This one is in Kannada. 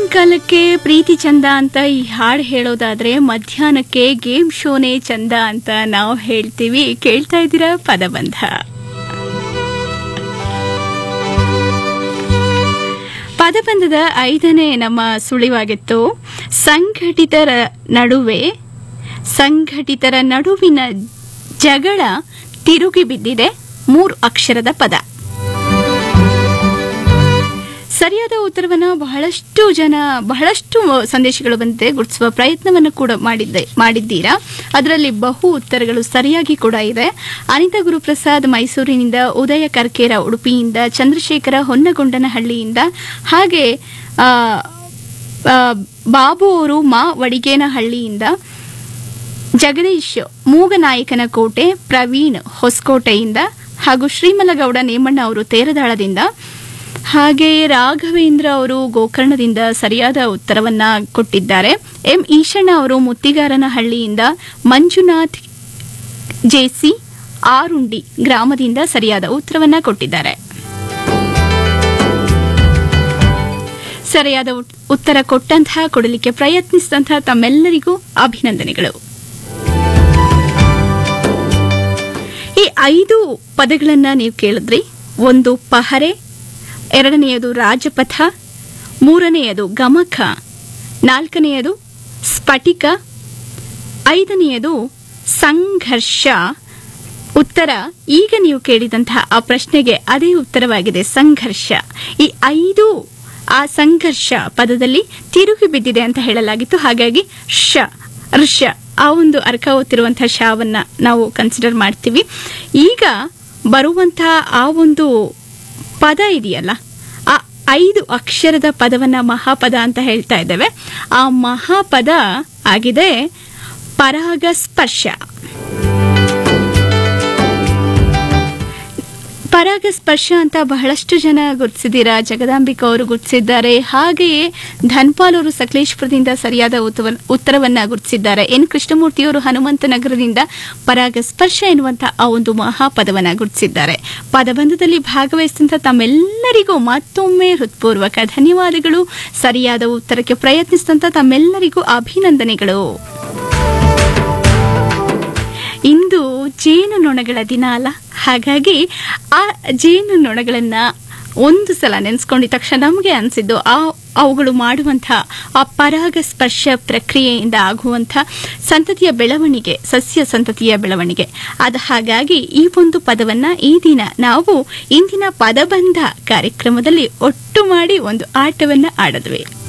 ಸಾಯಂಕಾಲಕ್ಕೆ ಪ್ರೀತಿ ಚಂದ ಅಂತ ಈ ಹಾಡು ಹೇಳೋದಾದ್ರೆ ಮಧ್ಯಾಹ್ನಕ್ಕೆ ಗೇಮ್ ಶೋನೇ ಚಂದ ಅಂತ ನಾವು ಹೇಳ್ತೀವಿ ಕೇಳ್ತಾ ಇದ್ದೀರಾ ಪದಬಂಧ ಪದಬಂಧದ ಐದನೇ ನಮ್ಮ ಸುಳಿವಾಗಿತ್ತು ಸಂಘಟಿತರ ನಡುವೆ ಸಂಘಟಿತರ ನಡುವಿನ ಜಗಳ ತಿರುಗಿ ಬಿದ್ದಿದೆ ಮೂರು ಅಕ್ಷರದ ಪದ ಸರಿಯಾದ ಉತ್ತರವನ್ನ ಬಹಳಷ್ಟು ಜನ ಬಹಳಷ್ಟು ಸಂದೇಶಗಳು ಬಂದಿದೆ ಗುರುತಿಸುವ ಪ್ರಯತ್ನವನ್ನು ಕೂಡ ಮಾಡಿದ್ದೆ ಮಾಡಿದ್ದೀರಾ ಅದರಲ್ಲಿ ಬಹು ಉತ್ತರಗಳು ಸರಿಯಾಗಿ ಕೂಡ ಇದೆ ಅನಿತಾ ಗುರುಪ್ರಸಾದ್ ಮೈಸೂರಿನಿಂದ ಉದಯ ಕರ್ಕೇರ ಉಡುಪಿಯಿಂದ ಚಂದ್ರಶೇಖರ ಹೊನ್ನಗೊಂಡನಹಳ್ಳಿಯಿಂದ ಹಾಗೆ ಆ, ಆ, ಬಾಬು ಅವರು ಮಾ ವಡಿಗೇನಹಳ್ಳಿಯಿಂದ ಜಗದೀಶ್ ಮೂಗನಾಯಕನ ಕೋಟೆ ಪ್ರವೀಣ್ ಹೊಸಕೋಟೆಯಿಂದ ಹಾಗೂ ಶ್ರೀಮಲಗೌಡ ನೇಮಣ್ಣ ಅವರು ತೇರದಾಳದಿಂದ ಹಾಗೆ ರಾಘವೇಂದ್ರ ಅವರು ಗೋಕರ್ಣದಿಂದ ಸರಿಯಾದ ಉತ್ತರವನ್ನ ಕೊಟ್ಟಿದ್ದಾರೆ ಎಂ ಈಶಣ್ಣ ಅವರು ಮುತ್ತಿಗಾರನಹಳ್ಳಿಯಿಂದ ಮಂಜುನಾಥ್ ಜೆಸಿ ಆರುಂಡಿ ಗ್ರಾಮದಿಂದ ಸರಿಯಾದ ಉತ್ತರವನ್ನ ಕೊಟ್ಟಿದ್ದಾರೆ ಸರಿಯಾದ ಉತ್- ಉತ್ತರ ಕೊಟ್ಟಂತಹ ಕೊಡಲಿಕ್ಕೆ ಪ್ರಯತ್ನಿಸಿದಂತಹ ತಮ್ಮೆಲ್ಲರಿಗೂ ಅಭಿನಂದನೆಗಳು ಈ ಐದು ಪದಗಳನ್ನ ನೀವು ಕೇಳಿದ್ರಿ ಒಂದು ಪಹರೆ ಎರಡನೆಯದು ರಾಜಪಥ ಮೂರನೆಯದು ಗಮಕ ನಾಲ್ಕನೆಯದು ಸ್ಫಟಿಕ ಐದನೆಯದು ಸಂಘರ್ಷ ಉತ್ತರ ಈಗ ನೀವು ಕೇಳಿದಂತಹ ಆ ಪ್ರಶ್ನೆಗೆ ಅದೇ ಉತ್ತರವಾಗಿದೆ ಸಂಘರ್ಷ ಈ ಐದು ಆ ಸಂಘರ್ಷ ಪದದಲ್ಲಿ ತಿರುಗಿ ಬಿದ್ದಿದೆ ಅಂತ ಹೇಳಲಾಗಿತ್ತು ಹಾಗಾಗಿ ಶ ಋಷ ಆ ಒಂದು ಅರ್ಕ ಓದ್ತಿರುವಂತಹ ಶಾವನ್ನ ನಾವು ಕನ್ಸಿಡರ್ ಮಾಡ್ತೀವಿ ಈಗ ಬರುವಂತಹ ಆ ಒಂದು ಪದ ಇದೆಯಲ್ಲ ಆ ಐದು ಅಕ್ಷರದ ಪದವನ್ನ ಮಹಾಪದ ಅಂತ ಹೇಳ್ತಾ ಇದ್ದೇವೆ ಆ ಮಹಾಪದ ಆಗಿದೆ ಪರಾಗಸ್ಪರ್ಶ ಪರಾಗಸ್ಪರ್ಶ ಅಂತ ಬಹಳಷ್ಟು ಜನ ಗುರುತಿಸಿದ್ದೀರಾ ಜಗದಾಂಬಿಕಾ ಅವರು ಗುರುತಿಸಿದ್ದಾರೆ ಹಾಗೆಯೇ ಧನ್ಪಾಲ್ ಅವರು ಸಕಲೇಶ್ಪುರದಿಂದ ಸರಿಯಾದ ಉತ್ತವ- ಉತ್ತರವನ್ನ ಗುರುತಿಸಿದ್ದಾರೆ ಎನ್ ಕೃಷ್ಣಮೂರ್ತಿಯವರು ಹನುಮಂತನಗರದಿಂದ ಪರಾಗಸ್ಪರ್ಶ ಎನ್ನುವಂತಹ ಆ ಒಂದು ಮಹಾಪದವನ್ನ ಗುರುತಿಸಿದ್ದಾರೆ ಪದಬಂಧದಲ್ಲಿ ಭಾಗವಹಿಸಿದಂಥ ತಮ್ಮೆಲ್ಲರಿಗೂ ಮತ್ತೊಮ್ಮೆ ಹೃತ್ಪೂರ್ವಕ ಧನ್ಯವಾದಗಳು ಸರಿಯಾದ ಉತ್ತರಕ್ಕೆ ಪ್ರಯತ್ನಿಸಿದಂಥ ತಮ್ಮೆಲ್ಲರಿಗೂ ಅಭಿನಂದನೆಗಳು ಇಂದು ಜೇನು ನೊಣಗಳ ದಿನ ಅಲ್ಲ ಹಾಗಾಗಿ ಆ ಜೇನು ನೊಣಗಳನ್ನ ಒಂದು ಸಲ ನೆನೆಸ್ಕೊಂಡಿದ ತಕ್ಷಣ ನಮಗೆ ಅನಿಸಿದ್ದು ಆ ಅವುಗಳು ಮಾಡುವಂತಹ ಆ ಪರಾಗಸ್ಪರ್ಶ ಪ್ರಕ್ರಿಯೆಯಿಂದ ಆಗುವಂಥ ಸಂತತಿಯ ಬೆಳವಣಿಗೆ ಸಸ್ಯ ಸಂತತಿಯ ಬೆಳವಣಿಗೆ ಅದು ಹಾಗಾಗಿ ಈ ಒಂದು ಪದವನ್ನ ಈ ದಿನ ನಾವು ಇಂದಿನ ಪದಬಂಧ ಕಾರ್ಯಕ್ರಮದಲ್ಲಿ ಒಟ್ಟು ಮಾಡಿ ಒಂದು ಆಟವನ್ನ ಆಡಿದ್ವಿ